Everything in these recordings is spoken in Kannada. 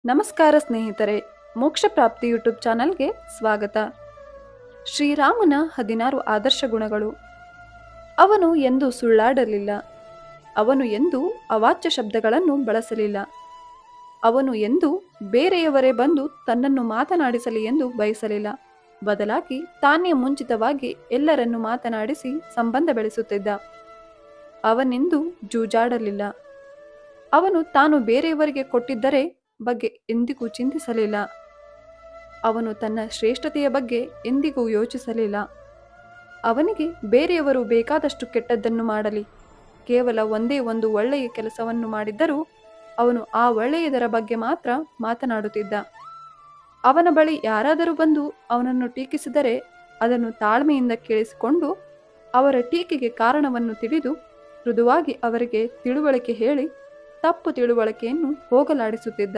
ನಮಸ್ಕಾರ ಸ್ನೇಹಿತರೆ ಮೋಕ್ಷ ಪ್ರಾಪ್ತಿ ಯೂಟ್ಯೂಬ್ ಚಾನಲ್ಗೆ ಸ್ವಾಗತ ಶ್ರೀರಾಮನ ಹದಿನಾರು ಆದರ್ಶ ಗುಣಗಳು ಅವನು ಎಂದೂ ಸುಳ್ಳಾಡಲಿಲ್ಲ ಅವನು ಎಂದೂ ಅವಾಚ್ಯ ಶಬ್ದಗಳನ್ನು ಬಳಸಲಿಲ್ಲ ಅವನು ಎಂದೂ ಬೇರೆಯವರೇ ಬಂದು ತನ್ನನ್ನು ಮಾತನಾಡಿಸಲಿ ಎಂದು ಬಯಸಲಿಲ್ಲ ಬದಲಾಗಿ ತಾನೇ ಮುಂಚಿತವಾಗಿ ಎಲ್ಲರನ್ನು ಮಾತನಾಡಿಸಿ ಸಂಬಂಧ ಬೆಳೆಸುತ್ತಿದ್ದ ಅವನೆಂದೂ ಜೂಜಾಡಲಿಲ್ಲ ಅವನು ತಾನು ಬೇರೆಯವರಿಗೆ ಕೊಟ್ಟಿದ್ದರೆ ಬಗ್ಗೆ ಎಂದಿಗೂ ಚಿಂತಿಸಲಿಲ್ಲ ಅವನು ತನ್ನ ಶ್ರೇಷ್ಠತೆಯ ಬಗ್ಗೆ ಎಂದಿಗೂ ಯೋಚಿಸಲಿಲ್ಲ ಅವನಿಗೆ ಬೇರೆಯವರು ಬೇಕಾದಷ್ಟು ಕೆಟ್ಟದ್ದನ್ನು ಮಾಡಲಿ ಕೇವಲ ಒಂದೇ ಒಂದು ಒಳ್ಳೆಯ ಕೆಲಸವನ್ನು ಮಾಡಿದ್ದರೂ ಅವನು ಆ ಒಳ್ಳೆಯದರ ಬಗ್ಗೆ ಮಾತ್ರ ಮಾತನಾಡುತ್ತಿದ್ದ ಅವನ ಬಳಿ ಯಾರಾದರೂ ಬಂದು ಅವನನ್ನು ಟೀಕಿಸಿದರೆ ಅದನ್ನು ತಾಳ್ಮೆಯಿಂದ ಕೇಳಿಸಿಕೊಂಡು ಅವರ ಟೀಕೆಗೆ ಕಾರಣವನ್ನು ತಿಳಿದು ಮೃದುವಾಗಿ ಅವರಿಗೆ ತಿಳುವಳಿಕೆ ಹೇಳಿ ತಪ್ಪು ತಿಳುವಳಿಕೆಯನ್ನು ಹೋಗಲಾಡಿಸುತ್ತಿದ್ದ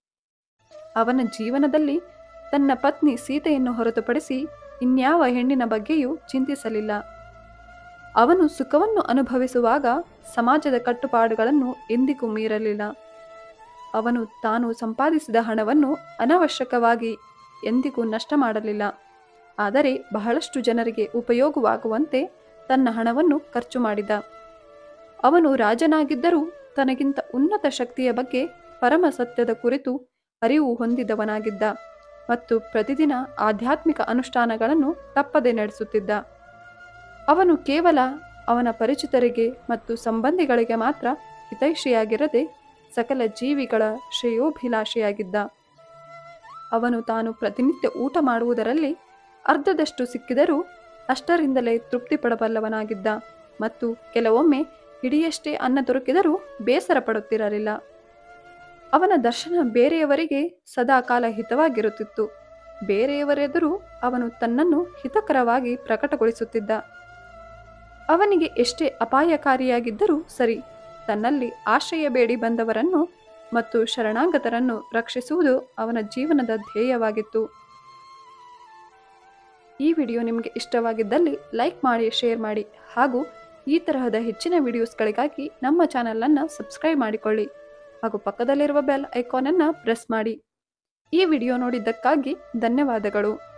ಅವನ ಜೀವನದಲ್ಲಿ ತನ್ನ ಪತ್ನಿ ಸೀತೆಯನ್ನು ಹೊರತುಪಡಿಸಿ ಇನ್ಯಾವ ಹೆಣ್ಣಿನ ಬಗ್ಗೆಯೂ ಚಿಂತಿಸಲಿಲ್ಲ ಅವನು ಸುಖವನ್ನು ಅನುಭವಿಸುವಾಗ ಸಮಾಜದ ಕಟ್ಟುಪಾಡುಗಳನ್ನು ಎಂದಿಗೂ ಮೀರಲಿಲ್ಲ ಅವನು ತಾನು ಸಂಪಾದಿಸಿದ ಹಣವನ್ನು ಅನವಶ್ಯಕವಾಗಿ ಎಂದಿಗೂ ನಷ್ಟ ಮಾಡಲಿಲ್ಲ ಆದರೆ ಬಹಳಷ್ಟು ಜನರಿಗೆ ಉಪಯೋಗವಾಗುವಂತೆ ತನ್ನ ಹಣವನ್ನು ಖರ್ಚು ಮಾಡಿದ ಅವನು ರಾಜನಾಗಿದ್ದರೂ ತನಗಿಂತ ಉನ್ನತ ಶಕ್ತಿಯ ಬಗ್ಗೆ ಪರಮ ಸತ್ಯದ ಕುರಿತು ಅರಿವು ಹೊಂದಿದವನಾಗಿದ್ದ ಮತ್ತು ಪ್ರತಿದಿನ ಆಧ್ಯಾತ್ಮಿಕ ಅನುಷ್ಠಾನಗಳನ್ನು ತಪ್ಪದೆ ನಡೆಸುತ್ತಿದ್ದ ಅವನು ಕೇವಲ ಅವನ ಪರಿಚಿತರಿಗೆ ಮತ್ತು ಸಂಬಂಧಿಗಳಿಗೆ ಮಾತ್ರ ಹಿತೈಷಿಯಾಗಿರದೆ ಸಕಲ ಜೀವಿಗಳ ಶ್ರೇಯೋಭಿಲಾಷಿಯಾಗಿದ್ದ ಅವನು ತಾನು ಪ್ರತಿನಿತ್ಯ ಊಟ ಮಾಡುವುದರಲ್ಲಿ ಅರ್ಧದಷ್ಟು ಸಿಕ್ಕಿದರೂ ಅಷ್ಟರಿಂದಲೇ ತೃಪ್ತಿ ಪಡಬಲ್ಲವನಾಗಿದ್ದ ಮತ್ತು ಕೆಲವೊಮ್ಮೆ ಹಿಡಿಯಷ್ಟೇ ಅನ್ನ ದೊರಕಿದರೂ ಬೇಸರ ಪಡುತ್ತಿರಲಿಲ್ಲ ಅವನ ದರ್ಶನ ಬೇರೆಯವರಿಗೆ ಸದಾ ಕಾಲ ಹಿತವಾಗಿರುತ್ತಿತ್ತು ಬೇರೆಯವರೆದುರು ಅವನು ತನ್ನನ್ನು ಹಿತಕರವಾಗಿ ಪ್ರಕಟಗೊಳಿಸುತ್ತಿದ್ದ ಅವನಿಗೆ ಎಷ್ಟೇ ಅಪಾಯಕಾರಿಯಾಗಿದ್ದರೂ ಸರಿ ತನ್ನಲ್ಲಿ ಆಶ್ರಯ ಬೇಡಿ ಬಂದವರನ್ನು ಮತ್ತು ಶರಣಾಗತರನ್ನು ರಕ್ಷಿಸುವುದು ಅವನ ಜೀವನದ ಧ್ಯೇಯವಾಗಿತ್ತು ಈ ವಿಡಿಯೋ ನಿಮಗೆ ಇಷ್ಟವಾಗಿದ್ದಲ್ಲಿ ಲೈಕ್ ಮಾಡಿ ಶೇರ್ ಮಾಡಿ ಹಾಗೂ ಈ ತರಹದ ಹೆಚ್ಚಿನ ವಿಡಿಯೋಸ್ಗಳಿಗಾಗಿ ನಮ್ಮ ಚಾನಲನ್ನು ಸಬ್ಸ್ಕ್ರೈಬ್ ಮಾಡಿಕೊಳ್ಳಿ ಹಾಗೂ ಪಕ್ಕದಲ್ಲಿರುವ ಬೆಲ್ ಐಕಾನನ್ನು ಪ್ರೆಸ್ ಮಾಡಿ ಈ ವಿಡಿಯೋ ನೋಡಿದ್ದಕ್ಕಾಗಿ ಧನ್ಯವಾದಗಳು